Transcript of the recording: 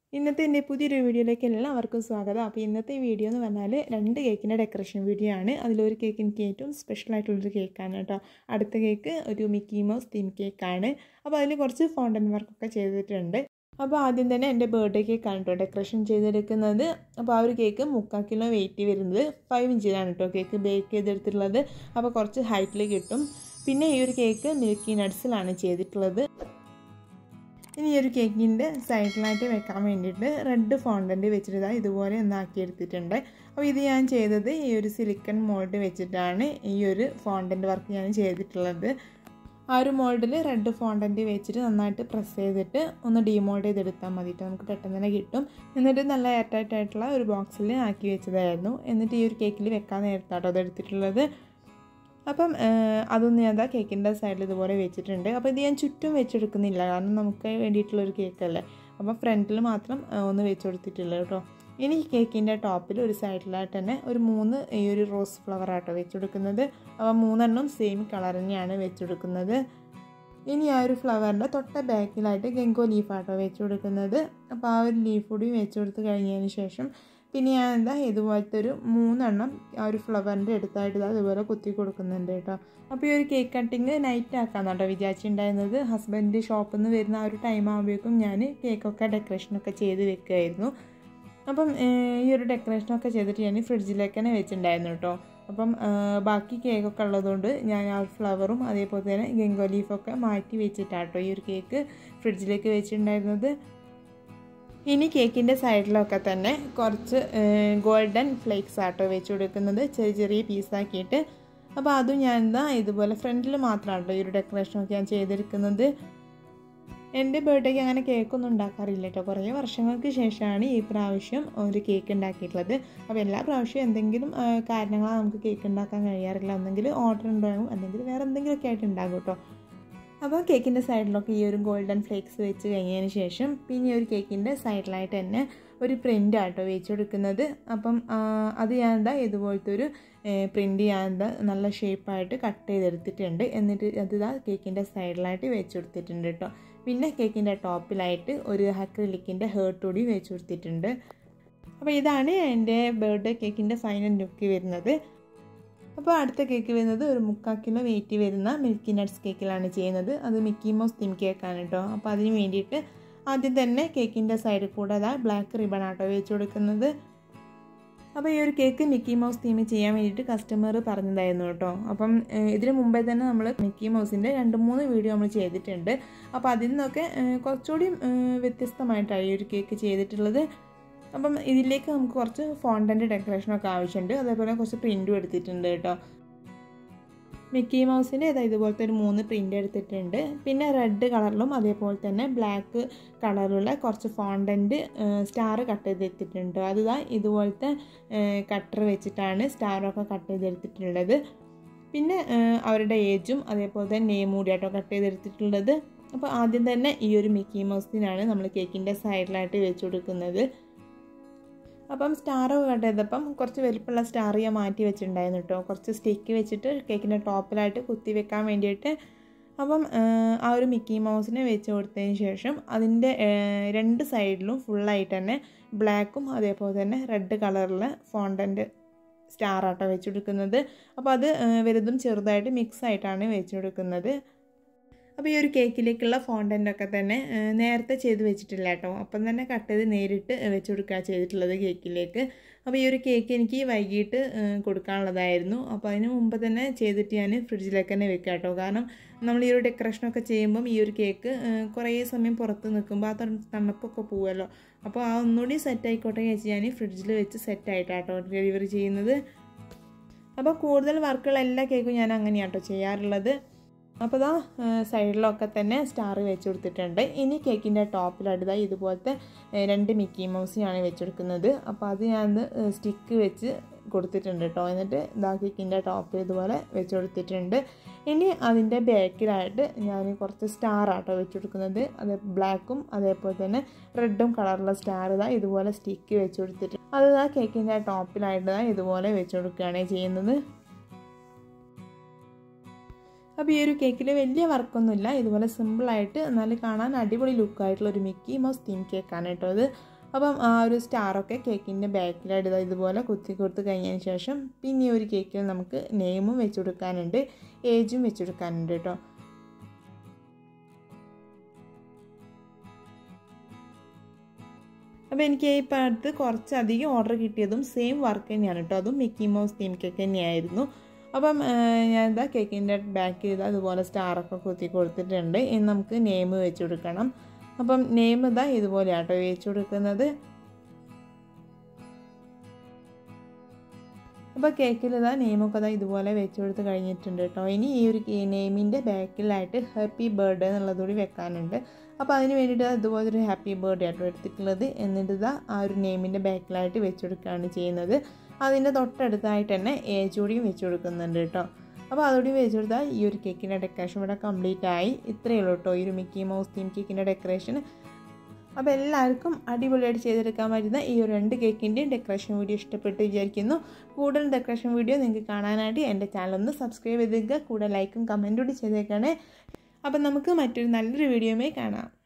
ഇന്നത്തെ എൻ്റെ പുതിയൊരു വീഡിയോയിലേക്ക് എല്ലാവർക്കും സ്വാഗതം അപ്പോൾ ഇന്നത്തെ വീഡിയോ എന്ന് പറഞ്ഞാൽ രണ്ട് കേക്കിൻ്റെ ഡെക്കറേഷൻ വീഡിയോ ആണ് അതിലൊരു കേക്ക് എനിക്ക് ഏറ്റവും സ്പെഷ്യൽ ആയിട്ടുള്ളൊരു കേക്കാണ് കേട്ടോ അടുത്ത കേക്ക് ഒരു മിക്കി മൗസ് തീം കേക്കാണ് അപ്പോൾ അതിൽ കുറച്ച് ഫോണ്ടൻ വർക്കൊക്കെ ചെയ്തിട്ടുണ്ട് അപ്പോൾ ആദ്യം തന്നെ എൻ്റെ ബർത്ത്ഡേ കേക്കാണ് കേട്ടോ ഡെക്കറേഷൻ ചെയ്തെടുക്കുന്നത് അപ്പോൾ ആ ഒരു കേക്ക് മുക്കാൽ കിലോ വെയിറ്റ് വരുന്നത് ഫൈവ് ഇഞ്ചിലാണ് കേട്ടോ കേക്ക് ബേക്ക് ചെയ്തെടുത്തിട്ടുള്ളത് അപ്പോൾ കുറച്ച് ഹൈറ്റിൽ കിട്ടും പിന്നെ ഈ ഒരു കേക്ക് മിൽക്കി നട്ട്സിലാണ് ചെയ്തിട്ടുള്ളത് ഇനി ഈ ഒരു കേക്കിൻ്റെ സൈഡിലായിട്ട് വെക്കാൻ വേണ്ടിയിട്ട് റെഡ് ഫോണ്ടൻറ്റ് വെച്ചിട്ട് ഇതുപോലെ ഒന്നാക്കി എടുത്തിട്ടുണ്ട് അപ്പോൾ ഇത് ഞാൻ ചെയ്തത് ഈ ഒരു സിലിക്കൺ മോൾഡ് വെച്ചിട്ടാണ് ഈ ഒരു ഫോണ്ടൻറ്റ് വർക്ക് ഞാൻ ചെയ്തിട്ടുള്ളത് ആ ഒരു മോൾഡിൽ റെഡ് ഫോണ്ടൻറ്റ് വെച്ചിട്ട് നന്നായിട്ട് പ്രസ് ചെയ്തിട്ട് ഒന്ന് ഡീമോൾഡ് ചെയ്തെടുത്താൽ മതിയിട്ട് നമുക്ക് പെട്ടെന്ന് തന്നെ കിട്ടും എന്നിട്ട് നല്ല എയർ ടൈറ്റ് ആയിട്ടുള്ള ഒരു ബോക്സിൽ ആക്കി വെച്ചതായിരുന്നു എന്നിട്ട് ഈ ഒരു കേക്കിൽ വെക്കാൻ നേരത്താട്ടോ അത് എടുത്തിട്ടുള്ളത് അപ്പം അതൊന്ന് ഞാൻ എന്താ കേക്കിൻ്റെ സൈഡിൽ ഇതുപോലെ വെച്ചിട്ടുണ്ട് അപ്പോൾ ഇത് ഞാൻ ചുറ്റും വെച്ചെടുക്കുന്നില്ല കാരണം നമുക്ക് വേണ്ടിയിട്ടുള്ളൊരു കേക്കല്ലേ അപ്പോൾ ഫ്രണ്ടിൽ മാത്രം ഒന്ന് വെച്ച് കൊടുത്തിട്ടില്ല കേട്ടോ ഇനി കേക്കിൻ്റെ ടോപ്പിൽ ഒരു സൈഡിലായിട്ട് തന്നെ ഒരു മൂന്ന് ഈ ഒരു റോസ് ഫ്ലവർ ആട്ടോ വെച്ചെടുക്കുന്നത് അപ്പോൾ മൂന്നെണ്ണം സെയിം കളർ തന്നെയാണ് വെച്ചെടുക്കുന്നത് ഇനി ആ ഒരു ഫ്ലവറിൻ്റെ തൊട്ട ബാക്കിലായിട്ട് ഗംഗോ ലീഫാട്ടോ വെച്ച് കൊടുക്കുന്നത് അപ്പോൾ ആ ഒരു ലീഫ് കൂടി വെച്ച് കൊടുത്ത് കഴിഞ്ഞതിന് ശേഷം പിന്നെ ഞാൻ എന്താ ഇതുപോലത്തെ ഒരു മൂന്നെണ്ണം ആ ഒരു ഫ്ലവറിൻ്റെ അടുത്തായിട്ട് ഇതാ ഇതുപോലെ കുത്തി കൊടുക്കുന്നുണ്ട് കേട്ടോ അപ്പോൾ ഈ ഒരു കേക്ക് കട്ടിങ് നൈറ്റ് ആക്കാമെന്ന് കേട്ടോ വിചാരിച്ചിട്ടുണ്ടായിരുന്നത് ഹസ്ബൻഡ് ഷോപ്പിൽ നിന്ന് വരുന്ന ആ ഒരു ടൈം ആകുമ്പോഴേക്കും ഞാൻ കേക്കൊക്കെ ഡെക്കറേഷനൊക്കെ ചെയ്ത് വെക്കുമായിരുന്നു അപ്പം ഈ ഒരു ഡെക്കറേഷനൊക്കെ ചെയ്തിട്ട് ഞാൻ ഫ്രിഡ്ജിലേക്ക് തന്നെ വെച്ചിട്ടുണ്ടായിരുന്നു കേട്ടോ അപ്പം ബാക്കി കേക്കൊക്കെ ഉള്ളതുകൊണ്ട് ഞാൻ ആ ഫ്ലവറും അതേപോലെ തന്നെ ഗംഗോ ലീഫൊക്കെ മാറ്റി വെച്ചിട്ടാട്ടോ ഈ ഒരു കേക്ക് ഫ്രിഡ്ജിലേക്ക് വെച്ചിട്ടുണ്ടായിരുന്നത് ഇനി കേക്കിൻ്റെ സൈഡിലൊക്കെ തന്നെ കുറച്ച് ഗോൾഡൻ ഫ്ലേക്സ് ആട്ടോ വെച്ച് കൊടുക്കുന്നത് ചെറിയ ചെറിയ പീസാക്കിയിട്ട് അപ്പോൾ അതും ഞാൻ എന്താ ഇതുപോലെ ഫ്രണ്ടിൽ മാത്രമാട്ടോ ഈ ഒരു ഡെക്കറേഷനൊക്കെ ഞാൻ ചെയ്തെടുക്കുന്നത് എൻ്റെ ബർത്ത്ഡേക്ക് അങ്ങനെ കേക്കൊന്നും ഉണ്ടാക്കാറില്ല കേട്ടോ കുറേ വർഷങ്ങൾക്ക് ശേഷമാണ് ഈ പ്രാവശ്യം ഒരു കേക്ക് ഉണ്ടാക്കിയിട്ടുള്ളത് അപ്പോൾ എല്ലാ പ്രാവശ്യവും എന്തെങ്കിലും കാരണങ്ങളാണ് നമുക്ക് കേക്ക് ഉണ്ടാക്കാൻ കഴിയാറില്ല ഒന്നെങ്കിൽ ഓർഡർ ഉണ്ടാകും അല്ലെങ്കിൽ വേറെ എന്തെങ്കിലുമൊക്കെ ആയിട്ട് ഉണ്ടാകും കേട്ടോ അപ്പോൾ കേക്കിൻ്റെ സൈഡിലൊക്കെ ഈ ഒരു ഗോൾഡൻ ഫ്ലേക്സ് വെച്ച് കഴിഞ്ഞതിന് ശേഷം പിന്നെ ഒരു കേക്കിൻ്റെ സൈഡിലായിട്ട് തന്നെ ഒരു പ്രിൻ്റ് ആട്ടോ വെച്ച് കൊടുക്കുന്നത് അപ്പം അത് ഞാൻ എന്താ ഇതുപോലത്തെ ഒരു പ്രിൻ്റ് ഞാൻ എന്താ നല്ല ഷേപ്പായിട്ട് കട്ട് ചെയ്തെടുത്തിട്ടുണ്ട് എന്നിട്ട് അത് ഇതാ കേക്കിൻ്റെ സൈഡിലായിട്ട് വെച്ച് കൊടുത്തിട്ടുണ്ട് കേട്ടോ പിന്നെ കേക്കിൻ്റെ ടോപ്പിലായിട്ട് ഒരു അക്രിലിക്കിൻ്റെ ഹേർട്ട് കൂടി വെച്ച് കൊടുത്തിട്ടുണ്ട് അപ്പോൾ ഇതാണ് എൻ്റെ ബർത്ത്ഡേ കേക്കിൻ്റെ ഫൈനൽ ലുക്ക് വരുന്നത് അപ്പോൾ അടുത്ത കേക്ക് വരുന്നത് ഒരു മുക്കാൽ കിലോ വെയിറ്റ് വരുന്ന മിൽക്കി നട്ട്സ് കേക്കിലാണ് ചെയ്യുന്നത് അത് മിക്കി മൗസ് തിം കേക്കാണ് കേട്ടോ അപ്പോൾ അതിന് വേണ്ടിയിട്ട് ആദ്യം തന്നെ കേക്കിൻ്റെ സൈഡിൽ കൂടെ അതാ ബ്ലാക്ക് റിബൺ ആട്ടോ വെച്ച് കൊടുക്കുന്നത് അപ്പോൾ ഈ ഒരു കേക്ക് മിക്കി മൗസ് തീം ചെയ്യാൻ വേണ്ടിയിട്ട് കസ്റ്റമർ പറഞ്ഞതായിരുന്നു കേട്ടോ അപ്പം ഇതിന് മുമ്പേ തന്നെ നമ്മൾ മിക്കി മൗസിൻ്റെ രണ്ട് മൂന്ന് വീഡിയോ നമ്മൾ ചെയ്തിട്ടുണ്ട് അപ്പോൾ അതിൽ നിന്നൊക്കെ കുറച്ചുകൂടി വ്യത്യസ്തമായിട്ടാണ് ഈ ഒരു കേക്ക് ചെയ്തിട്ടുള്ളത് അപ്പം ഇതിലേക്ക് നമുക്ക് കുറച്ച് ഫോണ്ടൻ്റ് ഡെക്കറേഷനൊക്കെ ആവശ്യമുണ്ട് അതേപോലെ കുറച്ച് പ്രിൻറ്റും എടുത്തിട്ടുണ്ട് കേട്ടോ മിക്കി മൗസിൻ്റെ ഇതാ ഇതുപോലത്തെ ഒരു മൂന്ന് പ്രിൻ്റ് എടുത്തിട്ടുണ്ട് പിന്നെ റെഡ് കളറിലും അതേപോലെ തന്നെ ബ്ലാക്ക് കളറിലുള്ള കുറച്ച് ഫോണ്ടൻറ്റ് സ്റ്റാർ കട്ട് ചെയ്തെടുത്തിട്ടുണ്ട് അതിതാ ഇതുപോലത്തെ കട്ടർ വെച്ചിട്ടാണ് സ്റ്റാറൊക്കെ കട്ട് ചെയ്തെടുത്തിട്ടുള്ളത് പിന്നെ അവരുടെ ഏജും അതേപോലെ തന്നെ നെയിം കൂടിയാട്ടോ കട്ട് ചെയ്തെടുത്തിട്ടുള്ളത് അപ്പോൾ ആദ്യം തന്നെ ഈ ഒരു മിക്കി മൗസിനാണ് നമ്മൾ കേക്കിൻ്റെ സൈഡിലായിട്ട് വെച്ച് കൊടുക്കുന്നത് അപ്പം സ്റ്റാർ കട്ട് ചെയ്തപ്പം കുറച്ച് വലിപ്പമുള്ള സ്റ്റാർ ഞാൻ മാറ്റി വെച്ചിട്ടുണ്ടായിരുന്നു കേട്ടോ കുറച്ച് സ്റ്റിക്ക് വെച്ചിട്ട് കേക്കിൻ്റെ ടോപ്പിലായിട്ട് കുത്തി വെക്കാൻ വേണ്ടിയിട്ട് അപ്പം ആ ഒരു മിക്കി മൗസിനെ വെച്ച് കൊടുത്തതിന് ശേഷം അതിൻ്റെ രണ്ട് സൈഡിലും ഫുള്ളായിട്ട് തന്നെ ബ്ലാക്കും അതേപോലെ തന്നെ റെഡ് കളറിലെ ഫോണ്ടൻ്റ് സ്റ്റാർ ആട്ടോ വെച്ച് കൊടുക്കുന്നത് അപ്പോൾ അത് വലുതും ചെറുതായിട്ട് മിക്സ് ആയിട്ടാണ് വെച്ച് കൊടുക്കുന്നത് അപ്പോൾ ഈ ഒരു കേക്കിലേക്കുള്ള ഫോണ്ടൻ്റൊക്കെ തന്നെ നേരത്തെ ചെയ്ത് വെച്ചിട്ടില്ല കേട്ടോ അപ്പം തന്നെ കട്ട് ചെയ്ത് നേരിട്ട് വെച്ച് കൊടുക്കുക ചെയ്തിട്ടുള്ളത് കേക്കിലേക്ക് അപ്പോൾ ഈ ഒരു കേക്ക് എനിക്ക് വൈകിട്ട് കൊടുക്കാനുള്ളതായിരുന്നു അപ്പോൾ അതിന് മുമ്പ് തന്നെ ചെയ്തിട്ട് ഞാൻ ഫ്രിഡ്ജിലേക്ക് തന്നെ വെക്കാം കേട്ടോ കാരണം നമ്മൾ ഈ ഒരു ഡെക്കറേഷനൊക്കെ ചെയ്യുമ്പം ഈ ഒരു കേക്ക് കുറേ സമയം പുറത്ത് നിൽക്കുമ്പോൾ ആ തണുപ്പൊക്കെ പോവുമല്ലോ അപ്പോൾ ആ ഒന്നുകൂടി സെറ്റ് ആയിക്കോട്ടെ വെച്ച് ഞാൻ ഫ്രിഡ്ജിൽ വെച്ച് സെറ്റായിട്ടാട്ടോ ഡെലിവറി ചെയ്യുന്നത് അപ്പോൾ കൂടുതൽ വർക്കുകൾ എല്ലാ കേക്കും ഞാൻ അങ്ങനെയാട്ടോ ചെയ്യാറുള്ളത് അപ്പോൾ ഇതാ സൈഡിലൊക്കെ തന്നെ സ്റ്റാർ വെച്ച് കൊടുത്തിട്ടുണ്ട് ഇനി കേക്കിൻ്റെ ടോപ്പിലടുത്ത ഇതുപോലത്തെ രണ്ട് മിക്കി മൗസിയാണ് വെച്ചെടുക്കുന്നത് അപ്പോൾ അത് ഞാൻ സ്റ്റിക്ക് വെച്ച് കൊടുത്തിട്ടുണ്ട് കേട്ടോ എന്നിട്ട് ഇതാ കേക്കിൻ്റെ ടോപ്പിൽ ഇതുപോലെ വെച്ച് കൊടുത്തിട്ടുണ്ട് ഇനി അതിൻ്റെ ബാക്കിലായിട്ട് ഞാൻ കുറച്ച് സ്റ്റാർ ആട്ടോ വെച്ച് കൊടുക്കുന്നത് അത് ബ്ലാക്കും അതേപോലെ തന്നെ റെഡും കളറുള്ള സ്റ്റാർ ഇതാ ഇതുപോലെ സ്റ്റിക്ക് വെച്ച് കൊടുത്തിട്ട് അത് ആ കേക്കിൻ്റെ ടോപ്പിലായിട്ട് ഇതുപോലെ വെച്ച് കൊടുക്കുകയാണ് ചെയ്യുന്നത് അപ്പോൾ ഈ ഒരു കേക്കിൽ വലിയ വർക്കൊന്നുമില്ല ഇതുപോലെ സിമ്പിളായിട്ട് എന്നാലും കാണാൻ അടിപൊളി ലുക്കായിട്ടുള്ള ഒരു മിക്കി മൗസ് തീം കേക്കാണ് കേട്ടോ അത് അപ്പം ആ ഒരു സ്റ്റാറൊക്കെ കേക്കിൻ്റെ ബാക്കിലായിട്ട് ഇതാ ഇതുപോലെ കുത്തി കൊടുത്ത് കഴിഞ്ഞതിന് ശേഷം പിന്നെ ഈ ഒരു കേക്കിൽ നമുക്ക് നെയിമും വെച്ച് കൊടുക്കാനുണ്ട് ഏജും വെച്ച് കൊടുക്കാനുണ്ട് കേട്ടോ അപ്പോൾ എനിക്ക് ഈ അടുത്ത് കുറച്ചധികം ഓർഡർ കിട്ടിയതും സെയിം വർക്ക് തന്നെയാണ് കേട്ടോ അതും മിക്കി മൗസ് തീം കേക്ക് തന്നെയായിരുന്നു അപ്പം ഞാൻ ഇതാ കേക്കിൻ്റെ ബാക്ക് ചെയ്ത് അതുപോലെ സ്റ്റാറൊക്കെ കുത്തി കൊടുത്തിട്ടുണ്ട് ഇനി നമുക്ക് നെയിം വെച്ച് കൊടുക്കണം അപ്പം നെയിം ഇതാ ഇതുപോലെയാണ് കേട്ടോ വെച്ച് കൊടുക്കുന്നത് അപ്പോൾ കേക്കിൽ ഇതാ നെയിമൊക്കെ ഇതാ ഇതുപോലെ വെച്ച് കൊടുത്ത് കഴിഞ്ഞിട്ടുണ്ട് കേട്ടോ ഇനി ഈ ഒരു നെയിമിൻ്റെ ബാക്കിലായിട്ട് ഹാപ്പി ബർത്ത്ഡേ എന്നുള്ളതുകൂടി വെക്കാനുണ്ട് അപ്പോൾ അതിന് വേണ്ടിയിട്ട് ഇതുപോലെ ഒരു ഹാപ്പി ബർത്ത്ഡേ ആട്ടോ എടുത്തിട്ടുള്ളത് എന്നിട്ട് ഇതാ ആ ഒരു നെയിമിൻ്റെ ബാക്കിലായിട്ട് വെച്ച് കൊടുക്കുകയാണ് ചെയ്യുന്നത് അതിൻ്റെ തൊട്ടടുത്തായിട്ട് തന്നെ ഏജ് കൂടിയും വെച്ച് കൊടുക്കുന്നുണ്ട് കേട്ടോ അപ്പോൾ അതുകൂടി വെച്ച് കൊടുത്താൽ ഈ ഒരു കേക്കിൻ്റെ ഡെക്കറേഷൻ ഇവിടെ കംപ്ലീറ്റ് ആയി ഇത്രയേ ഉള്ളൂ കേട്ടോ ഈ ഒരു മിക്കി മൗസ് തീം കേക്കിൻ്റെ ഡെക്കറേഷൻ അപ്പോൾ എല്ലാവർക്കും അടിപൊളിയായിട്ട് ചെയ്തെടുക്കാൻ പറ്റുന്ന ഈ ഒരു രണ്ട് കേക്കിൻ്റെയും ഡെക്കറേഷൻ വീഡിയോ ഇഷ്ടപ്പെട്ട് വിചാരിക്കുന്നു കൂടുതൽ ഡെക്കറേഷൻ വീഡിയോ നിങ്ങൾക്ക് കാണാനായിട്ട് എൻ്റെ ചാനൽ ഒന്ന് സബ്സ്ക്രൈബ് ചെയ്തേക്കുക കൂടെ ലൈക്കും കമൻറ്റും കൂടി ചെയ്തേക്കണേ അപ്പം നമുക്ക് മറ്റൊരു നല്ലൊരു വീഡിയോയുമായി കാണാം